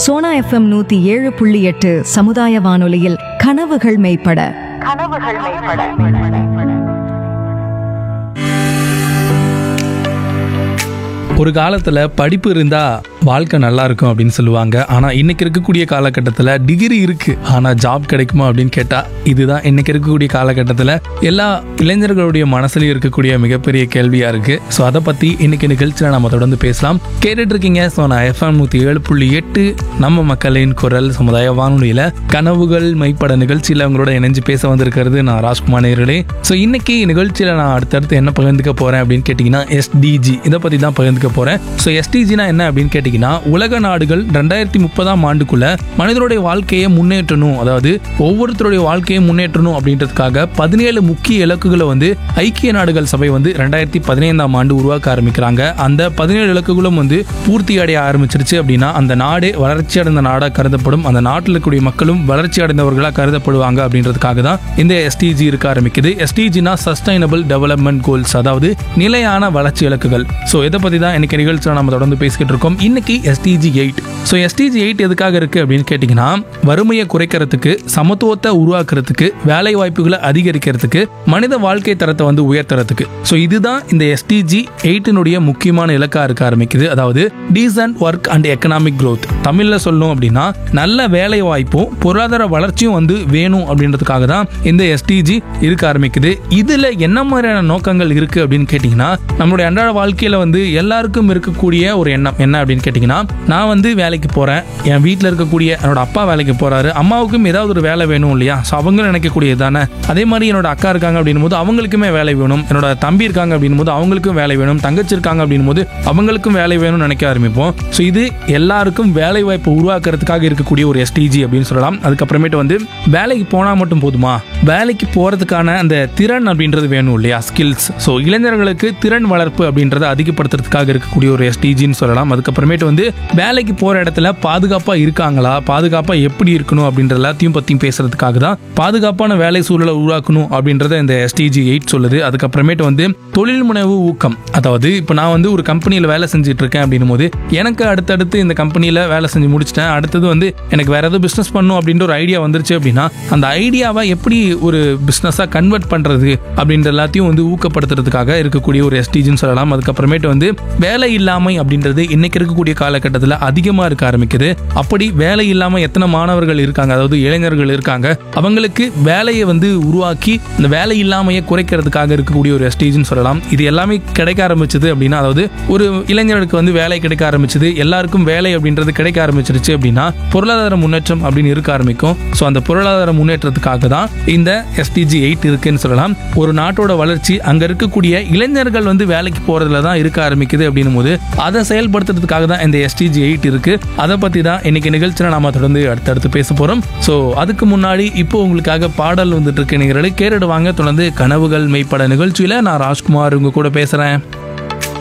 Sona FM நூத்தி ஏழு புள்ளி எட்டு சமுதாய வானொலியில் கனவுகள் மெய்ப்பட கனவுகள் மேம்பட ஒரு காலத்தில் படிப்பு இருந்தால் வாழ்க்கை நல்லா இருக்கும் அப்படின்னு சொல்லுவாங்க ஆனால் இன்னைக்கு இருக்கக்கூடிய காலகட்டத்தில் டிகிரி இருக்கு ஆனால் ஜாப் கிடைக்குமா அப்படின்னு கேட்டால் இதுதான் இன்னைக்கு இருக்கக்கூடிய காலகட்டத்தில் எல்லா இளைஞர்களுடைய மனசுலையும் இருக்கக்கூடிய மிகப்பெரிய கேள்வியா இருக்கு ஸோ அதை பற்றி இன்னைக்கு நிகழ்ச்சியில் நம்ம தொடர்ந்து பேசலாம் கேட்டுட்டு இருக்கீங்க ஸோ நான் எஃப்எம் நூற்றி ஏழு புள்ளி எட்டு நம்ம மக்களின் குரல் சமுதாய வானொலியில் கனவுகள் மைப்பட நிகழ்ச்சியில் உங்களோட இணைஞ்சு பேச வந்திருக்கிறது நான் ராஜ்குமார் நேர்களே ஸோ இன்னைக்கு நிகழ்ச்சியில் நான் அடுத்தடுத்து என்ன பகிர்ந்துக்க போறேன் அப்படின்னு கேட்டிங்கன்னா எஸ்டிஜி இதை பற்றி தான் பகிர்ந்துக்க போறேன் ஸோ எஸ்டிஜினா என்ன அப்படின்னு கேட்டிங்கன்னா உலக நாடுகள் ரெண்டாயிரத்தி முப்பதாம் ஆண்டுக்குள்ள மனிதனுடைய வாழ்க்கையை முன்னேற்றணும் அதாவது ஒவ்வொருத்தருடைய வாழ்க்கையை முன்னேற்றணும் அப்படின்றதுக்காக பதினேழு முக்கிய இலக்குகளை வந்து ஐக்கிய நாடுகள் சபை வந்து ரெண்டாயிரத்தி பதினைந்தாம் ஆண்டு உருவாக்க ஆரம்பிக்கிறாங்க அந்த பதினேழு இலக்குகளும் வந்து பூர்த்தி அடைய ஆரம்பிச்சிருச்சு அப்படின்னா அந்த நாடு வளர்ச்சி அடைந்த நாடாக கருதப்படும் அந்த நாட்டில் இருக்கக்கூடிய மக்களும் வளர்ச்சி அடைந்தவர்களாக கருதப்படுவாங்க அப்படின்றதுக்காக தான் இந்த எஸ்டிஜி இருக்க ஆரம்பிக்குது எஸ்டிஜினா சஸ்டைனபிள் டெவலப்மெண்ட் கோல்ஸ் அதாவது நிலையான வளர்ச்சி இலக்குகள் ஸோ இதை பற்றி தான் இன்னைக்கு நிகழ்ச்சியில் நம்ம தொடர்ந்து பேசிக்கிட்டு இருக்கோம் இன்னைக்கு SDG eight so SDG eight எதுக்காக இருக்கு அப்படின்னு கேட்டிங்கன்னா வறுமையை குறைக்கிறதுக்கு சமத்துவத்தை உருவாக்குறதுக்கு வேலை வாய்ப்புகளை அதிகரிக்கிறதுக்கு மனித வாழ்க்கை தரத்தை வந்து உயர்த்துறதுக்கு ஸோ இதுதான் இந்த எஸ்டிஜி எயிட்டினுடைய முக்கியமான இலக்கா இருக்க ஆரம்பிக்குது அதாவது decent work and economic growth தமிழ்ல சொல்லணும் அப்படின்னா நல்ல வேலை வாய்ப்பும் பொருளாதார வளர்ச்சியும் வந்து வேணும் அப்படின்றதுக்காக தான் இந்த எஸ்டிஜி இருக்க ஆரம்பிக்குது இதுல என்ன மாதிரியான நோக்கங்கள் இருக்கு அப்படின்னு கேட்டிங்கன்னா நம்மளுடைய அன்றாட வாழ்க்கையில வந்து எல்லாருக்கும் இருக்கக்கூடிய ஒரு எண்ணம் என்ன அப்படின்னு கேட்டிங்கன்னா நான் வந்து வேலைக்கு போறேன் என் வீட்டில் இருக்கக்கூடிய என்னோட அப்பா வேலைக்கு போறாரு அம்மாவுக்கும் ஏதாவது ஒரு வேலை வேணும் இல்லையா ஸோ அவங்க நினைக்கக்கூடியது தானே அதே மாதிரி என்னோட அக்கா இருக்காங்க அப்படின்னும் போது அவங்களுக்குமே வேலை வேணும் என்னோட தம்பி இருக்காங்க அப்படின்னும் போது அவங்களுக்கும் வேலை வேணும் தங்கச்சி இருக்காங்க அப்படின்னும் போது அவங்களுக்கும் வேலை வேணும்னு நினைக்க ஆரம்பிப்போம் ஸோ இது எல்லாருக்கும் வேலை வாய்ப்பு உருவாக்குறதுக்காக இருக்கக்கூடிய ஒரு எஸ்டிஜி அப்படின்னு சொல்லலாம் அதுக்கப்புறமேட்டு வந்து வேலைக்கு போனால் மட்டும் போதுமா வேலைக்கு போகிறதுக்கான அந்த திறன் அப்படின்றது வேணும் இல்லையா ஸ்கில்ஸ் ஸோ இளைஞர்களுக்கு திறன் வளர்ப்பு அப்படின்றத அதிகப்படுத்துறதுக்காக இருக்கக்கூடிய ஒரு எஸ்டிஜின்னு சொல்லலாம் அதுக்கப்புறமேட்டு வந்து வேலைக்கு போகிற இடத்துல பாதுகாப்பாக இருக்காங்களா பாதுகாப்பாக எப்படி இருக்கணும் அப்படின்ற எல்லாத்தையும் பற்றியும் பேசுறதுக்காக தான் பாதுகாப்பான வேலை சூழலை உருவாக்கணும் அப்படின்றத இந்த எஸ்டிஜி எயிட் சொல்லுது அதுக்கப்புறமேட்டு வந்து தொழில் முனைவு ஊக்கம் அதாவது இப்போ நான் வந்து ஒரு கம்பெனியில் வேலை செஞ்சுட்டு இருக்கேன் அப்படின்னும் போது எனக்கு அடுத்தடுத்து இந்த கம்பெனியில் வேலை செஞ்சு முடிச்சிட்டேன் அடுத்தது வந்து எனக்கு வேற ஏதோ பிஸ்னஸ் பண்ணும் அப்படின்ற ஒரு ஐடியா வந்துருச்சு அப்படின்னா அந்த ஐடியாவை எப்படி ஒரு பிஸ்னஸாக கன்வெர்ட் பண்ணுறது அப்படின்ற எல்லாத்தையும் வந்து ஊக்கப்படுத்துறதுக்காக இருக்கக்கூடிய ஒரு எஸ்டிஜின்னு சொல்லலாம் அதுக்கப்புறமேட்டு வந்து வேலை இல்லாமை அப்படின்றது இன்னைக்கு இருக்கக்கூடிய காலகட்டத்தில் அதிகமாக இருக்க ஆரம்பிக்குது அப்படி வேலை இல்லாமல் எத்தனை மாணவர்கள் இருக்காங்க அதாவது இளைஞர்கள் இருக்காங்க அவங்களுக்கு வேலையை வந்து உருவாக்கி இந்த வேலை இல்லாமையை குறைக்கிறதுக்காக இருக்கக்கூடிய ஒரு எஸ்டேஜ்னு சொல்லலாம் இது எல்லாமே கிடைக்க ஆரம்பிச்சது அப்படின்னா அதாவது ஒரு இளைஞர்களுக்கு வந்து வேலை கிடைக்க ஆரம்பிச்சது எல்லாருக்கும் வேலை அப்படின்றது கிடைக்க ஆரம்பிச்சிருச்சு அப்படின்னா பொருளாதார முன்னேற்றம் அப்படின்னு இருக்க ஆரம்பிக்கும் ஸோ அந்த பொருளாதார முன்னேற்றத்துக்காக தான் இந்த எஸ்டிஜி எயிட் இருக்குன்னு சொல்லலாம் ஒரு நாட்டோட வளர்ச்சி அங்க இருக்கக்கூடிய இளைஞர்கள் வந்து வேலைக்கு போறதுல தான் இருக்க ஆரம்பிக்குது அப்படின்னும் போது அதை செயல்படுத்துறதுக்காக தான் இந்த எஸ்டிஜி எயிட் இருக்கு அதை பத்தி தான் இன்னைக்கு நிகழ்ச்சியில் நாம தொடர்ந்து அடுத்தடுத்து பேச போறோம் ஸோ அதுக்கு முன்னாடி இப்போ உங்களுக்காக பாடல் வந்துட்டு இருக்கு நீங்க கேட்டுடுவாங்க தொடர்ந்து கனவுகள் மெய்ப்பட நிகழ்ச்சியில நான் ராஜ்குமார் உங்க கூட பேசுறேன்